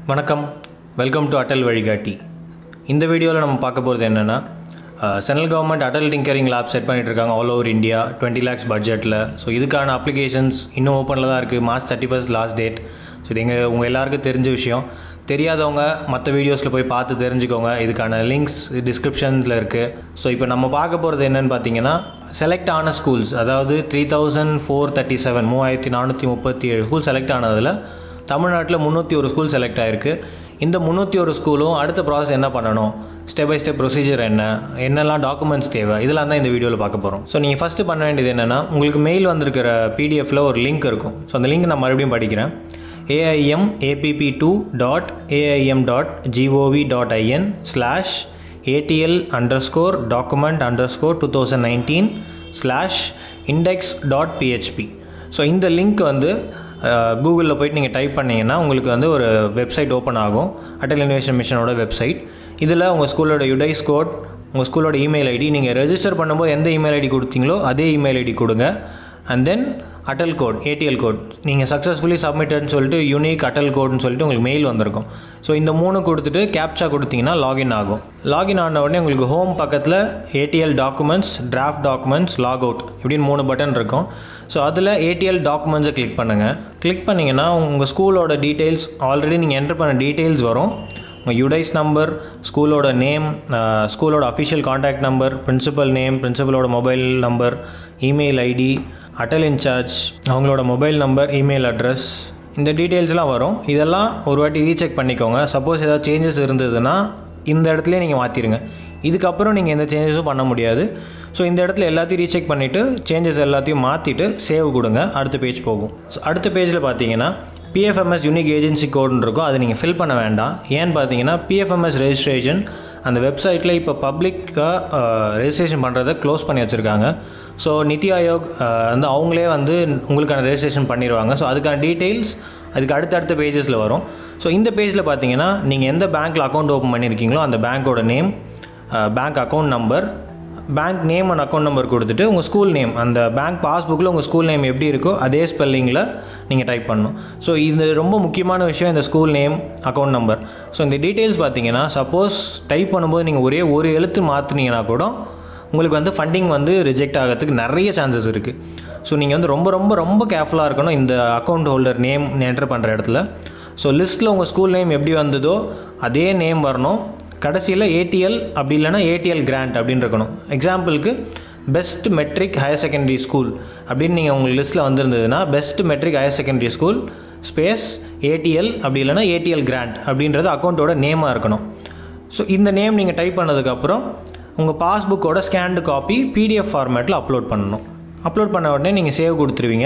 வணக்கம் welcome to Atal வழிகாட்டி இந்த வீடியோவில் நம்ம பார்க்க போகிறது என்னென்னா central government Atal tinkering lab set பண்ணிட்டு இருக்காங்க all over India twenty lakhs பட்ஜெட்டில் ஸோ இதுக்கான அப்ளிகேஷன்ஸ் இன்னும் ஓப்பனில் தான் இருக்குது March thirty first last date so இது எங்கள் உங்கள் எல்லாருக்கும் தெரிஞ்ச விஷயம் தெரியாதவங்க மற்ற வீடியோஸில் போய் பார்த்து தெரிஞ்சுக்கோங்க இதுக்கான லிங்க்ஸ் டிஸ்கிரிப்ஷனில் இருக்குது ஸோ இப்போ நம்ம பார்க்க போகிறது என்னென்னு பார்த்தீங்கன்னா செலக்ட் ஆன ஸ்கூல்ஸ் அதாவது three thousand four thirty seven மூவாயிரத்தி நானூற்றி முப்பத்தி ஏழு ஸ்கூல் செலக்ட் ஆனதில் தமிழ்நாட்டில் முந்நூற்றி ஒரு ஸ்கூல் செலக்ட் ஆகிருக்கு இந்த முந்நூற்றி ஒரு ஸ்கூலும் அடுத்த ப்ராசஸ் என்ன பண்ணணும் ஸ்டெப் பை ஸ்டெப் ப்ரொசீஜர் என்ன என்னெல்லாம் டாக்குமெண்ட்ஸ் தேவை இதெல்லாம் தான் இந்த வீடியோவில் பார்க்க போகிறோம் ஸோ நீங்கள் ஃபஸ்ட்டு பண்ண வேண்டியது என்னென்னா உங்களுக்கு மெயில் வந்திருக்கிற பிடிஎஃப்ல ஒரு லிங்க் இருக்கும் ஸோ அந்த லிங்க் நான் மறுபடியும் படிக்கிறேன் AIM APP two dot AIM dot GOV dot IN slash ATL underscore document underscore two thousand nineteen slash index dot PHP so இந்த லிங்க் வந்து கூகுளில் போயிட்டு நீங்கள் டைப் பண்ணிங்கன்னா உங்களுக்கு வந்து ஒரு வெப்சைட் ஓப்பன் ஆகும் அட்டல் இன்வெஸ்டன் மிஷனோட வெப்சைட் இதில் உங்கள் ஸ்கூலோட யுடைஸ் கோட் உங்கள் ஸ்கூலோட இமெயில் ஐடி நீங்கள் ரெஜிஸ்டர் பண்ணும்போது எந்த இமெயில் ஐடி கொடுத்தீங்களோ அதே இமெயில் ஐடி கொடுங்க and then Atal code ATL code நீங்கள் சக்ஸஸ்ஃபுல்லி சப்மிட்டட்னு சொல்லிட்டு யூனிக் அட்டல் கோட்னு சொல்லிட்டு உங்களுக்கு மெயில் வந்திருக்கும் ஸோ இந்த மூணு கொடுத்துட்டு கேப்சா கொடுத்தீங்கன்னா லாகின் ஆகும் லாகின் ஆன உடனே உங்களுக்கு ஹோம் பக்கத்தில் ATL documents draft documents log out இப்படின்னு மூணு பட்டன் இருக்கும் ஸோ அதில் ஏடிஎல் டாக்குமெண்ட்ஸை கிளிக் பண்ணுங்கள் கிளிக் பண்ணிங்கன்னா உங்கள் ஸ்கூலோட டீட்டெயில்ஸ் ஆல்ரெடி நீங்கள் என்டர் பண்ண டீட்டெயில்ஸ் வரும் உங்கள் யுடைஸ் நம்பர் ஸ்கூலோட நேம் ஸ்கூலோட official contact number principal name பிரின்சிபலோட mobile number email ID Atal incharge அவங்களோட மொபைல் நம்பர் இமெயில் அட்ரஸ் இந்த டீட்டெயில்ஸ்லாம் வரும் இதெல்லாம் ஒரு வாட்டி ரீசெக் பண்ணிக்கோங்க சப்போஸ் ஏதாவது சேஞ்சஸ் இருந்ததுன்னா இந்த இடத்துல நீங்கள் மாற்றிடுங்க இதுக்கப்புறம் நீங்கள் எந்த சேஞ்சஸும் பண்ண முடியாது ஸோ இந்த இடத்துல எல்லாத்தையும் ரீசெக் பண்ணிவிட்டு சேஞ்சஸ் எல்லாத்தையும் மாற்றிட்டு சேவ் கொடுங்க அடுத்த பேஜ் போகும் ஸோ அடுத்த பேஜில் பார்த்தீங்கன்னா பிஎஃப்எம்எஸ் யூனிக் ஏஜென்சி கோடுன்னு இருக்கும் அதை நீங்கள் ஃபில் பண்ண வேண்டாம் ஏன்னு பார்த்தீங்கன்னா பிஎஃப்எம்எஸ் ரெஜிஸ்ட்ரேஷன் அந்த வெப்சைட்டில் இப்போ பப்ளிக்காக ரெஜிஸ்ட்ரேஷன் பண்ணுறதை க்ளோஸ் பண்ணி வச்சுருக்காங்க ஸோ நித்தி ஆயோக் வந்து அவங்களே வந்து உங்களுக்கான ரெஜிஸ்ட்ரேஷன் பண்ணிடுவாங்க ஸோ அதுக்கான டீட்டெயில்ஸ் அதுக்கு அடுத்தடுத்த பேஜஸில் வரும் ஸோ இந்த பேஜில் பார்த்தீங்கன்னா நீங்கள் எந்த பேங்க்கில் அக்கௌண்ட் ஓப்பன் பண்ணியிருக்கீங்களோ அந்த பேங்க்கோட name bank account number bank name and account number கொடுத்துட்டு உங்கள் ஸ்கூல் நேம் அந்த பேங்க் பாஸ்புக்கில் உங்கள் ஸ்கூல் நேம் எப்படி இருக்கோ அதே ஸ்பெல்லிங்கில் நீங்கள் டைப் பண்ணணும் ஸோ இது ரொம்ப முக்கியமான விஷயம் இந்த school name account number so இந்த டீட்டெயில்ஸ் பார்த்தீங்கன்னா சப்போஸ் டைப் பண்ணும்போது நீங்கள் ஒரே ஒரு எழுத்து மாற்றினீங்கன்னா கூட உங்களுக்கு வந்து ஃபண்டிங் வந்து ரிஜெக்ட் ஆகிறதுக்கு நிறைய சான்சஸ் இருக்குது ஸோ நீங்கள் வந்து ரொம்ப ரொம்ப ரொம்ப கேர்ஃபுல்லாக இருக்கணும் இந்த அக்கௌண்ட் ஹோல்டர் நேம் என்டர் பண்ணுற இடத்துல ஸோ லிஸ்ட்டில் உங்கள் ஸ்கூல் நேம் எப்படி வந்ததோ அதே நேம் வரணும் கடைசியில் ஏடிஎல் அப்படி இல்லைனா ஏடிஎல் கிராண்ட் அப்படின்னு இருக்கணும் எக்ஸாம்பிளுக்கு best matric higher secondary school அப்படின்னு நீங்கள் உங்கள் லிஸ்ட்டில் வந்திருந்ததுன்னா best matric higher secondary school space ATL அப்படி இல்லைனா ஏடிஎல் கிராண்ட் அப்படின்றது அக்கௌண்ட்டோட நேமாக இருக்கணும் ஸோ இந்த நேம் நீங்கள் டைப் பண்ணதுக்கப்புறம் உங்கள் பாஸ்புக்கோட ஸ்கேண்டு காப்பி பிடிஎஃப் ஃபார்மேட்டில் அப்லோட் பண்ணணும் அப்லோட் பண்ண உடனே நீங்கள் சேவ் கொடுத்துருவீங்க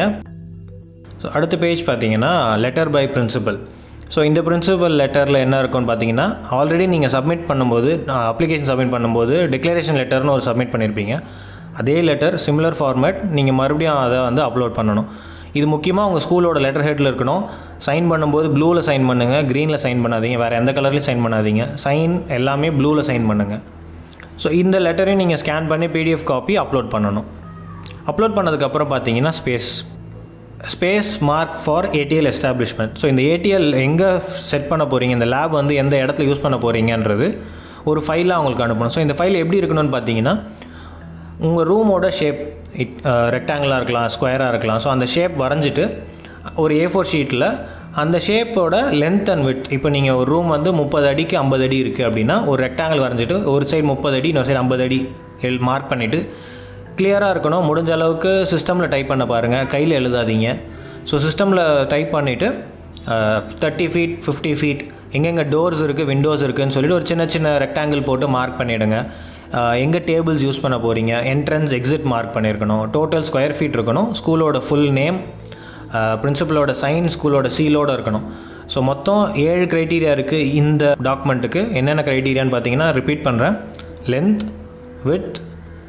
ஸோ அடுத்த பேஜ் பார்த்தீங்கன்னா லெட்டர் பை பிரின்சிபல் ஸோ இந்த பிரின்சிபல் லெட்டரில் என்ன இருக்கும்னு பார்த்தீங்கன்னா ஆல்ரெடி நீங்கள் சப்மிட் பண்ணும்போது அப்ளிகேஷன் சப்மிட் பண்ணும்போது டிக்ளரேஷன் லெட்டர்னு ஒரு சப்மிட் பண்ணியிருப்பீங்க அதே லெட்டர் சிமிலர் ஃபார்மேட் நீங்கள் மறுபடியும் அதை வந்து அப்லோட் பண்ணணும் இது முக்கியமாக உங்கள் ஸ்கூலோட லெட்டர் ஹெட்டில் இருக்கணும் சைன் பண்ணும்போது ப்ளூவில் சைன் பண்ணுங்கள் க்ரீனில் சைன் பண்ணாதீங்க வேறு எந்த கலர்லையும் சைன் பண்ணாதீங்க சைன் எல்லாமே ப்ளூவில் சைன் பண்ணுங்கள் ஸோ இந்த லெட்டரையும் நீங்கள் ஸ்கேன் பண்ணி பிடிஎஃப் காப்பி அப்லோட் பண்ணணும் அப்லோட் பண்ணதுக்கப்புறம் பார்த்தீங்கன்னா space space mark for ATL establishment so இந்த ஏடிஎல் எங்கே செட் பண்ண போகிறீங்க இந்த லேப் வந்து எந்த இடத்துல யூஸ் பண்ண போகிறீங்கன்றது ஒரு ஃபைலாக அவங்களுக்கு அனுப்பணும் ஸோ இந்த ஃபைல் எப்படி இருக்கணும்னு பார்த்தீங்கன்னா உங்கள் ரூமோட ஷேப் இட் ரெக்டாங்கிளாக இருக்கலாம் ஸ்கொயராக இருக்கலாம் ஸோ அந்த ஷேப் வரைஞ்சிட்டு ஒரு ஏ ஃபோர் ஷீட்டில் அந்த ஷேப்போட லென்த் அண்ட் விட் இப்போ நீங்கள் ஒரு ரூம் வந்து முப்பது அடிக்கு ஐம்பது அடி இருக்குது அப்படின்னா ஒரு ரெக்டாங்கிள் வரைஞ்சிட்டு ஒரு சைடு முப்பது அடி இன்னொரு சைடு ஐம்பது அடி எல் மார்க் பண்ணிவிட்டு கிளியராக இருக்கணும் முடிஞ்ச அளவுக்கு சிஸ்டமில் டைப் பண்ண பாருங்கள் கையில் எழுதாதீங்க ஸோ சிஸ்டமில் டைப் பண்ணிவிட்டு தேர்ட்டி ஃபீட் ஃபிஃப்டி ஃபீட் எங்கெங்கே டோர்ஸ் இருக்குது விண்டோஸ் இருக்குதுன்னு சொல்லிட்டு ஒரு சின்ன சின்ன ரெக்டாங்கிள் போட்டு மார்க் பண்ணிவிடுங்க எங்கே டேபிள்ஸ் யூஸ் பண்ண போகிறீங்க என்ட்ரன்ஸ் எக்ஸிட் மார்க் பண்ணியிருக்கணும் டோட்டல் ஸ்கொயர் ஃபீட் இருக்கணும் ஸ்கூலோட ஃபுல் நேம் பிரின்சிபலோட சைன் ஸ்கூலோட சீலோடு இருக்கணும் ஸோ மொத்தம் ஏழு க்ரைட்டீரியா இருக்குது இந்த டாக்குமெண்ட்டுக்கு என்னென்ன க்ரைட்டீரியான்னு பார்த்தீங்கன்னா ரிப்பீட் பண்ணுறேன் length width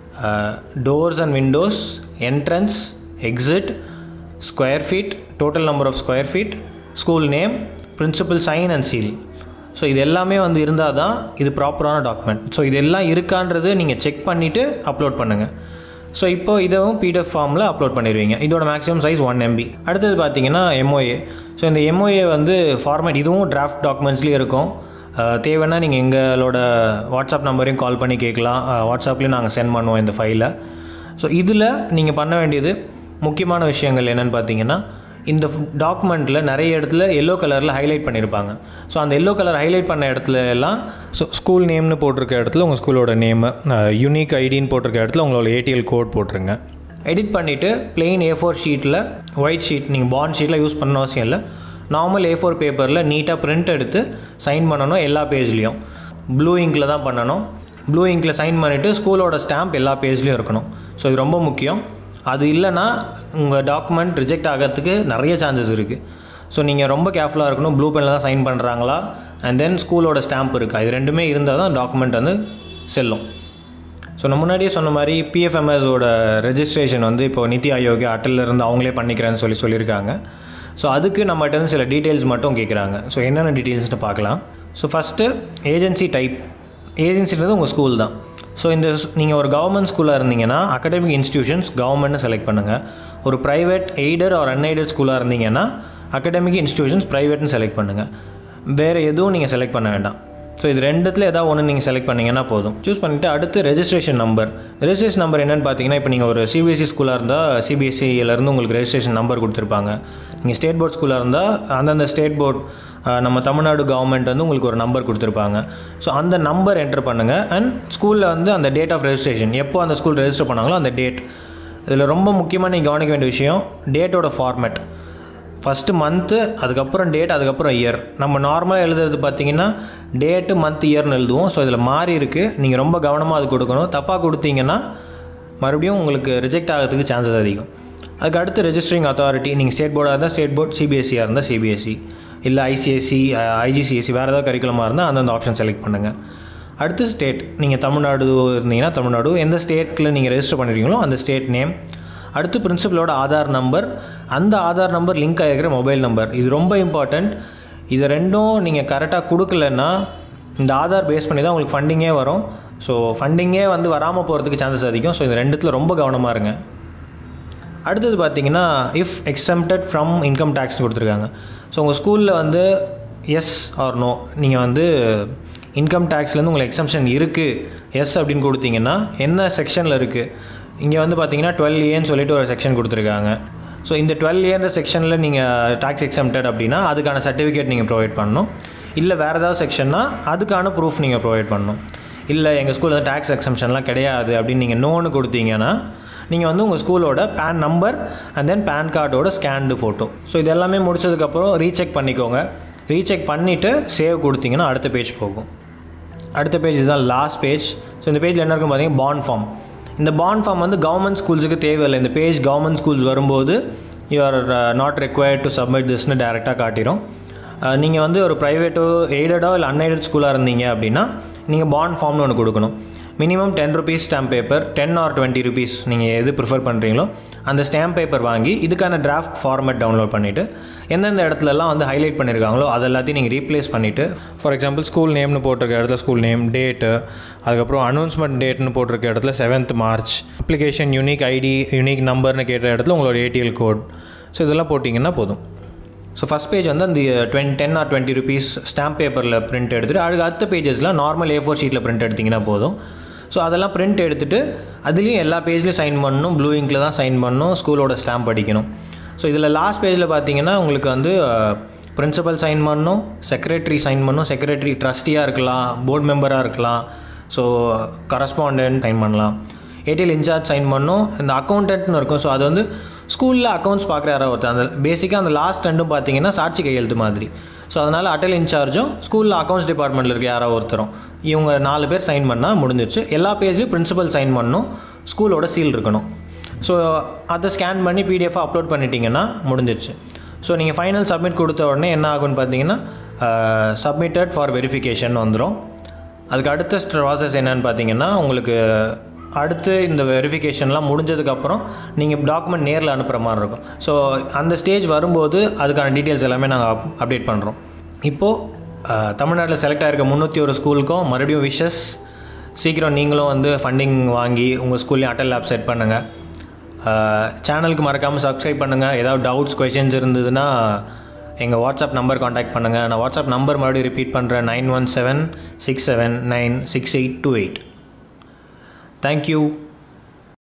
doors and windows entrance exit square feet total number of square feet school name principal sign and seal so இது எல்லாமே வந்து இருந்தால் தான் இது ப்ராப்பரான டாக்குமெண்ட் ஸோ இது எல்லாம் இருக்கான்றது நீங்கள் செக் பண்ணிவிட்டு அப்லோட் பண்ணுங்கள் ஸோ இப்போ இதுவும் பிடிஎஃப் ஃபார்மில் அப்லோட் பண்ணிடுவீங்க இதோட மேக்ஸிமம் சைஸ் ஒன் எம்பி அடுத்தது பார்த்தீங்கன்னா எம்ஓஏ ஸோ இந்த எம்ஓஏ வந்து ஃபார்மேட் இதுவும் டிராஃப்ட் டாக்குமெண்ட்ஸ்லேயும் இருக்கும் அஹ், தேவைன்னா நீங்கள் எங்களோட வாட்ஸ்அப் நம்பரையும் கால் பண்ணி கேட்கலாம் அஹ், வாட்ஸ்அப்லேயும் நாங்கள் சென்ட் பண்ணுவோம் இந்த ஃபைலை ஸோ இதில் நீங்கள் பண்ண வேண்டியது முக்கியமான விஷயங்கள் என்னென்னு பார்த்தீங்கன்னா இந்த டாக்குமெண்ட்டில் நிறைய இடத்துல எல்லோ கலரில் ஹைலைட் பண்ணியிருப்பாங்க ஸோ அந்த எல்லோ கலர் ஹைலைட் பண்ண இடத்துல எல்லாம் ஸோ ஸ்கூல் நேம்னு போட்டிருக்க இடத்துல உங்கள் ஸ்கூலோட நேமு யூனிக் ஐடின்னு போட்டிருக்க இடத்துல உங்களோட ஏடிஎல் கோட் போட்டுருங்க எடிட் பண்ணிவிட்டு plain ஏ ஃபோர் ஷீட்டில் ஒயிட் ஷீட் நீங்கள் பாண்ட் ஷீட்டில் யூஸ் பண்ண அவசியம் இல்லை நார்மல் ஏ ஃபோர் பேப்பரில் நீட்டாக பிரிண்ட் எடுத்து சைன் பண்ணணும் எல்லா பேஜ்லேயும் ப்ளூ இங்கில் தான் பண்ணணும் ப்ளூ இங்கில் சைன் பண்ணிவிட்டு ஸ்கூலோட ஸ்டாம்ப் எல்லா பேஜ்லேயும் இருக்கணும் ஸோ இது ரொம்ப முக்கியம் அது இல்லைன்னா உங்கள் டாக்குமெண்ட் ரிஜெக்ட் ஆகிறதுக்கு நிறைய சான்சஸ் இருக்குது ஸோ நீங்கள் ரொம்ப கேர்ஃபுல்லாக இருக்கணும் ப்ளூ பெனில் தான் சைன் பண்ணுறாங்களா அண்ட் தென் ஸ்கூலோட ஸ்டாம்ப் இருக்கா இது ரெண்டுமே இருந்தால் தான் டாக்குமெண்ட் வந்து செல்லும் ஸோ நான் முன்னாடியே சொன்ன மாதிரி பிஎஃப்எம்எஸோட ரெஜிஸ்ட்ரேஷன் வந்து இப்போ நித்தி ஆயோக் அட்டில் இருந்து அவங்களே பண்ணிக்கிறேன்னு சொல்லி சொல்லியிருக்காங்க ஸோ அதுக்கு நம்மகிட்ட இருந்து சில டீட்டெயில்ஸ் மட்டும் கேட்குறாங்க ஸோ என்னென்ன டீட்டெயில்ஸ்னு பார்க்கலாம் ஸோ ஃபஸ்ட்டு ஏஜென்சி டைப் ஏஜென்சின்றது உங்கள் ஸ்கூல் தான் ஸோ இந்த நீங்கள் ஒரு கவர்மெண்ட் ஸ்கூலாக இருந்தீங்கன்னா அகடமிக் இன்ஸ்டியூஷன்ஸ் கவர்மெண்ட்னு செலக்ட் பண்ணுங்கள் ஒரு ப்ரைவேட் எய்டட் ஆர் அன்எய்டட் ஸ்கூலாக இருந்தீங்கன்னா அகடமிக் இன்ஸ்டியூஷன்ஸ் ப்ரைவேட்னு செலக்ட் பண்ணுங்கள் வேறு எதுவும் நீங்கள் செலக்ட் பண்ண வேண்டாம் ஸோ இது ரெண்டுத்தில் ஏதாவது ஒன்று நீங்கள் செலக்ட் பண்ணீங்கன்னா போதும் சூஸ் பண்ணிவிட்டு அடுத்து ரெஜிஸ்ட்ரேஷன் நம்பர் ரெஜிஸ்ட்ரேஷன் நம்பர் என்னென்னு பார்த்தீங்கன்னா இப்போ நீங்கள் ஒரு சிபிஎஸ்சி ஸ்கூலாக இருந்தால் சிபிஎஸ்சியிலேருந்து உங்களுக்கு ரெஜிஸ்ட்ரேஷன் நம்பர் கொடுத்துருப்பாங்க நீங்கள் ஸ்டேட் போர்ட் ஸ்கூலாக இருந்தால் அந்தந்த ஸ்டேட் போர்ட் நம்ம தமிழ்நாடு கவர்மெண்ட் வந்து உங்களுக்கு ஒரு நம்பர் கொடுத்துருப்பாங்க ஸோ அந்த நம்பர் என்டர் பண்ணுங்கள் அண்ட் ஸ்கூலில் வந்து அந்த டேட் ஆஃப் ரெஜிஸ்ட்ரேஷன் எப்போ அந்த ஸ்கூல் ரெஜிஸ்டர் பண்ணாங்களோ அந்த டேட் இதில் ரொம்ப முக்கியமாக நீங்கள் கவனிக்க வேண்டிய விஷயம் டேட்டோட ஃபார்மேட் ஃபஸ்ட்டு மந்த்து அதுக்கப்புறம் டேட் அதுக்கப்புறம் இயர் நம்ம நார்மலாக எழுதுறது பார்த்தீங்கன்னா டேட்டு மந்த் இயர்னு எழுதுவோம் ஸோ இதில் மாறி இருக்குது நீங்கள் ரொம்ப கவனமாக அது கொடுக்கணும் தப்பாக கொடுத்தீங்கன்னா மறுபடியும் உங்களுக்கு ரிஜெக்ட் ஆகிறதுக்கு சான்சஸ் அதிகம் அதுக்கு அடுத்து ரெஜிஸ்டரிங் அத்தாரிட்டி நீங்கள் ஸ்டேட் போர்டாக இருந்தால் ஸ்டேட் போர்ட் சிபிஎஸ்சியாக இருந்தால் சிபிஎஸ்சி இல்லை ஐசிஎஸ்சி ஐஜிசிஎஸ்சி வேறு ஏதாவது கரிக்குலமாக இருந்தால் அந்தந்த ஆப்ஷன் செலக்ட் பண்ணுங்கள் அடுத்து ஸ்டேட் நீங்கள் தமிழ்நாடு இருந்தீங்கன்னா தமிழ்நாடு எந்த ஸ்டேட்டில் நீங்கள் ரெஜிஸ்டர் பண்ணிருக்கீங்களோ அந்த ஸ்டேட் நேம் அடுத்து பிரின்சிபலோட ஆதார் நம்பர் அந்த ஆதார் நம்பர் லிங்க் ஆகிருக்கிற மொபைல் நம்பர் இது ரொம்ப இம்பார்ட்டண்ட் இது ரெண்டும் நீங்கள் கரெக்டாக கொடுக்கலன்னா இந்த ஆதார் பேஸ் பண்ணி தான் உங்களுக்கு ஃபண்டிங்கே வரும் ஸோ ஃபண்டிங்கே வந்து வராமல் போகிறதுக்கு சான்சஸ் அதிகம் ஸோ இந்த ரெண்டுத்தில் ரொம்ப கவனமாக இருங்க அடுத்தது பார்த்தீங்கன்னா if exempted from income tax கொடுத்துருக்காங்க ஸோ உங்கள் ஸ்கூலில் வந்து எஸ் ஆர் நோ நீங்கள் வந்து இன்கம் டேக்ஸ்லேருந்து உங்களுக்கு எக்ஸம்ஷன் இருக்குது எஸ் அப்படின்னு கொடுத்தீங்கன்னா என்ன செக்ஷனில் இருக்குது இங்கே வந்து பார்த்தீங்கன்னா டுவெல் ஏன்னு சொல்லிட்டு ஒரு செக்ஷன் கொடுத்துருக்காங்க ஸோ இந்த டுவெல் ஏன்ற செக்ஷனில் நீங்கள் டேக்ஸ் எக்ஸம்டட் அப்படின்னா அதுக்கான சர்டிஃபிகேட் நீங்கள் ப்ரொவைட் பண்ணணும் இல்லை வேறு ஏதாவது செக்ஷன்னா அதுக்கான ப்ரூஃப் நீங்கள் ப்ரொவைட் பண்ணணும் இல்லை எங்கள் ஸ்கூலில் வந்து டேக்ஸ் எக்ஸம்ஷன்லாம் கிடையாது அப்படின்னு நீங்கள் நோன்னு கொடுத்தீங்கன்னா நீங்கள் வந்து உங்கள் ஸ்கூலோட PAN number and then PAN கார்டோட ஸ்கேன்டு ஃபோட்டோ ஸோ இது எல்லாமே முடிச்சதுக்கப்புறம் ரீசெக் பண்ணிக்கோங்க ரீசெக் பண்ணிவிட்டு சேவ் கொடுத்தீங்கன்னா அடுத்த பேஜ் போகும் அடுத்த பேஜ் இதுதான் லாஸ்ட் பேஜ் ஸோ இந்த பேஜில் என்ன இருக்கும் பார்த்தீங்கன்னா பாண்ட் ஃபார்ம் இந்த பாண்ட் ஃபார்ம் வந்து கவர்மெண்ட் ஸ்கூல்ஸுக்கு தேவையில்லை இந்த பேஜ் கவர்மெண்ட் ஸ்கூல்ஸ் வரும்போது you are not required to submit திஸ்னு டேரெக்டாக காட்டிடும் நீங்கள் வந்து ஒரு ப்ரைவேட்டோ எய்டடோ இல்லை அன்எய்டட் ஸ்கூலாக இருந்தீங்க அப்படின்னா நீங்கள் பாண்ட் ஃபார்ம்னு ஒன்று கொடுக்கணும் minimum ten rupees stamp paper ten or twenty rupees நீங்கள் எது ப்ரிஃபர் பண்ணுறீங்களோ அந்த ஸ்டாம்ப் பேப்பர் வாங்கி இதுக்கான டிராஃப்ட் ஃபார்மேட் டவுன்லோட் பண்ணிவிட்டு எந்தெந்த இடத்துலலாம் வந்து ஹைலைட் பண்ணியிருக்காங்களோ அது எல்லாத்தையும் நீங்கள் ரீப்ளேஸ் பண்ணிவிட்டு ஃபார் எக்ஸாம்பிள் ஸ்கூல் நேம்னு போட்டிருக்க இடத்துல ஸ்கூல் நேம் டேட்டு அதுக்கப்புறம் அனௌன்ஸ்மெண்ட் டேட்னு போட்டிருக்க இடத்துல seventh March application unique ID unique நம்பர்னு கேட்ட இடத்துல உங்களோட ஏடிஎல் கோட் ஸோ இதெல்லாம் போட்டிங்கன்னா போதும் ஸோ ஃபஸ்ட் பேஜ் வந்து அந்த டுவென் ten or twenty rupees stamp பேப்பரில் பிரிண்ட் எடுத்துகிட்டு அதுக்கு அடுத்த பேஜஸ்லாம் நார்மல் ஏ ஃபோர் ஷீட்டில் பிரிண்ட் எடுத்திங்கன்னா போதும் ஸோ அதெல்லாம் பிரிண்ட் எடுத்துகிட்டு அதுலேயும் எல்லா பேஜ்லேயும் சைன் பண்ணணும் ப்ளூ இங்கில் தான் சைன் பண்ணணும் ஸ்கூலோட ஸ்டாம்ப் அடிக்கணும் ஸோ இதில் லாஸ்ட் பேஜில் பார்த்தீங்கன்னா உங்களுக்கு வந்து பிரின்சிபல் சைன் பண்ணணும் செக்ரட்டரி சைன் பண்ணணும் செக்ரட்டரி ட்ரஸ்டியாக இருக்கலாம் போர்டு மெம்பராக இருக்கலாம் ஸோ கரஸ்பாண்டன்ட் சைன் பண்ணலாம் ஏடிஎல் இன்சார்ஜ் சைன் பண்ணணும் இந்த அக்கௌண்டன்ட்னு இருக்கும் ஸோ அது வந்து ஸ்கூலில் அக்கௌண்ட்ஸ் பார்க்குற யாராவது ஒருத்தர் அந்த பேசிக்காக அந்த லாஸ்ட் ரெண்டும் பார்த்தீங்கன்னா சாட்சி கையெழுத்து மாதிரி ஸோ அதனால் அட்டல் இன்சார்ஜும் ஸ்கூலில் அக்கௌண்ட்ஸ் டிபார்ட்மெண்ட்டில் இருக்க யாராவது ஒருத்தரும் இவங்க நாலு பேர் சைன் பண்ணால் முடிஞ்சிச்சு எல்லா பேஜ்லேயும் பிரின்சிபல் சைன் பண்ணணும் ஸ்கூலோட சீல் இருக்கணும் ஸோ அதை ஸ்கேன் பண்ணி பிடிஎஃபாக அப்லோட் பண்ணிட்டீங்கன்னா முடிஞ்சிச்சு ஸோ நீங்கள் ஃபைனல் சப்மிட் கொடுத்த உடனே என்ன ஆகும்னு பார்த்தீங்கன்னா சப்மிட்டட் ஃபார் வெரிஃபிகேஷன் வந்துடும் அதுக்கு அடுத்த ப்ராசஸ் என்னன்னு பார்த்தீங்கன்னா உங்களுக்கு அடுத்து இந்த வெரிஃபிகேஷன்லாம் முடிஞ்சதுக்கப்புறம் நீங்கள் டாக்குமெண்ட் நேரில் அனுப்புகிற மாதிரி இருக்கும் ஸோ அந்த ஸ்டேஜ் வரும்போது அதுக்கான டீட்டெயில்ஸ் எல்லாமே நாங்கள் அப் அப்டேட் பண்ணுறோம் இப்போது தமிழ்நாட்டில் செலக்ட் ஆகிருக்க முந்நூற்றி ஒரு ஸ்கூலுக்கும் மறுபடியும் விஷஸ் சீக்கிரம் நீங்களும் வந்து ஃபண்டிங் வாங்கி உங்கள் ஸ்கூல்லையும் அட்டல் லேப் செட் பண்ணுங்கள் சேனலுக்கு மறக்காமல் சப்ஸ்கிரைப் பண்ணுங்கள் ஏதாவது டவுட்ஸ் கொஷின்ஸ் இருந்ததுன்னா எங்கள் வாட்ஸ்அப் நம்பர் காண்டாக்ட் பண்ணுங்கள் நான் வாட்ஸ்அப் நம்பர் மறுபடியும் ரிப்பீட் பண்ணுறேன் nine one seven six seven nine six eight two eight thank you